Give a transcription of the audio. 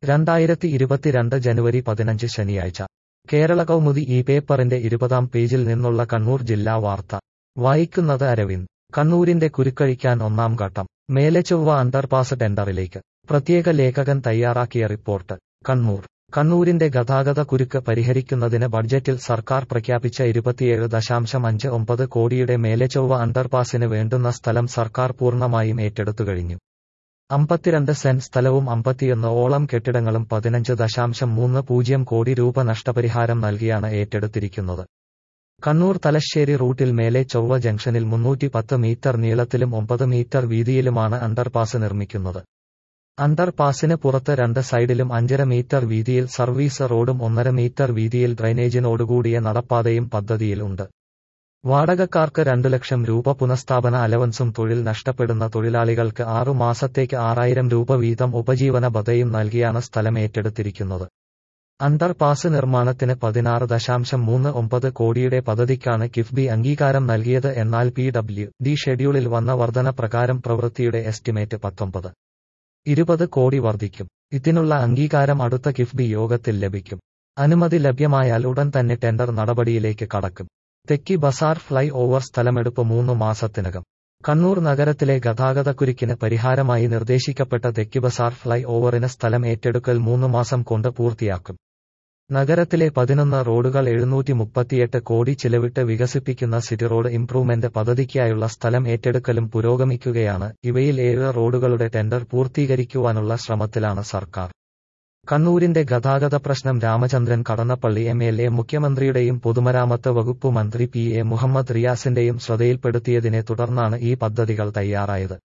രണ്ടായിരത്തി ഇരുപത്തിരണ്ട് ജനുവരി പതിനഞ്ച് ശനിയാഴ്ച കേരള കൗമുദി ഈ പേപ്പറിന്റെ ഇരുപതാം പേജിൽ നിന്നുള്ള കണ്ണൂർ ജില്ലാ വാർത്ത വായിക്കുന്നത് അരവിന്ദ് കണ്ണൂരിന്റെ കുരുക്കഴിക്കാൻ ഒന്നാം ഘട്ടം മേലെചൊവ്വ അണ്ടർപാസ് ടെൻഡറിലേക്ക് പ്രത്യേക ലേഖകൻ തയ്യാറാക്കിയ റിപ്പോർട്ട് കണ്ണൂർ കണ്ണൂരിന്റെ ഗതാഗത കുരുക്ക് പരിഹരിക്കുന്നതിന് ബഡ്ജറ്റിൽ സർക്കാർ പ്രഖ്യാപിച്ച ഇരുപത്തിയേഴ് ദശാംശം അഞ്ച് ഒമ്പത് കോടിയുടെ മേലെചൊവ്വ അണ്ടർപാസിന് വേണ്ടുന്ന സ്ഥലം സർക്കാർ പൂർണ്ണമായും ഏറ്റെടുത്തുകഴിഞ്ഞു അമ്പത്തിരണ്ട് സെന്റ് സ്ഥലവും അമ്പത്തിയൊന്ന് ഓളം കെട്ടിടങ്ങളും പതിനഞ്ച് ദശാംശം മൂന്ന് പൂജ്യം കോടി രൂപ നഷ്ടപരിഹാരം നൽകിയാണ് ഏറ്റെടുത്തിരിക്കുന്നത് കണ്ണൂർ തലശ്ശേരി റൂട്ടിൽ മേലെ ചൊവ്വ ജംഗ്ഷനിൽ മുന്നൂറ്റി പത്ത് മീറ്റർ നീളത്തിലും ഒമ്പത് മീറ്റർ വീതിയിലുമാണ് അണ്ടർപാസ് നിർമ്മിക്കുന്നത് അണ്ടർപാസിന് പുറത്ത് രണ്ട് സൈഡിലും അഞ്ചര മീറ്റർ വീതിയിൽ സർവീസ് റോഡും ഒന്നര മീറ്റർ വീതിയിൽ ഡ്രൈനേജിനോടുകൂടിയ നടപ്പാതയും പദ്ധതിയിൽ ഉണ്ട് വാടകക്കാർക്ക് രണ്ടു ലക്ഷം രൂപ പുനഃസ്ഥാപന അലവൻസും തൊഴിൽ നഷ്ടപ്പെടുന്ന തൊഴിലാളികൾക്ക് ആറു മാസത്തേക്ക് ആറായിരം രൂപ വീതം ഉപജീവന ബതയും നൽകിയാണ് സ്ഥലം ഏറ്റെടുത്തിരിക്കുന്നത് അണ്ടർപാസ് നിർമ്മാണത്തിന് പതിനാറ് ദശാംശം മൂന്ന് ഒമ്പത് കോടിയുടെ പദ്ധതിക്കാണ് കിഫ്ബി അംഗീകാരം നൽകിയത് എന്നാൽ പി ഡബ്ല്യു ഡി ഷെഡ്യൂളിൽ വന്ന വർധന പ്രകാരം പ്രവൃത്തിയുടെ എസ്റ്റിമേറ്റ് പത്തൊമ്പത് ഇരുപത് കോടി വർദ്ധിക്കും ഇതിനുള്ള അംഗീകാരം അടുത്ത കിഫ്ബി യോഗത്തിൽ ലഭിക്കും അനുമതി ലഭ്യമായാൽ ഉടൻ തന്നെ ടെൻഡർ നടപടിയിലേക്ക് കടക്കും തെക്കി ബസാർ ഫ്ലൈ ഓവർ സ്ഥലമെടുപ്പ് മൂന്ന് മാസത്തിനകം കണ്ണൂർ നഗരത്തിലെ ഗതാഗതക്കുരുക്കിന് പരിഹാരമായി നിർദ്ദേശിക്കപ്പെട്ട തെക്കി ബസാർ ഫ്ലൈ ഓവറിന് സ്ഥലം ഏറ്റെടുക്കൽ മൂന്ന് മാസം കൊണ്ട് പൂർത്തിയാക്കും നഗരത്തിലെ പതിനൊന്ന് റോഡുകൾ എഴുന്നൂറ്റി മുപ്പത്തിയെട്ട് കോടി ചിലവിട്ട് വികസിപ്പിക്കുന്ന സിറ്റി റോഡ് ഇംപ്രൂവ്മെന്റ് പദ്ധതിക്കായുള്ള സ്ഥലം ഏറ്റെടുക്കലും പുരോഗമിക്കുകയാണ് ഇവയിൽ ഏഴ് റോഡുകളുടെ ടെൻഡർ പൂർത്തീകരിക്കുവാനുള്ള ശ്രമത്തിലാണ് സർക്കാർ കണ്ണൂരിന്റെ ഗതാഗത പ്രശ്നം Ramachandran Kadannappalli M L A മുഖ്യമന്ത്രിയുടെയും പൊതുമരാമത്ത് വകുപ്പ് മന്ത്രി പി എ മുഹമ്മദ് റിയാസിന്റെയും ശ്രദ്ധയിൽപ്പെടുത്തിയതിനെ തുടർന്നാണ് ഈ പദ്ധതികൾ തയ്യാറായത്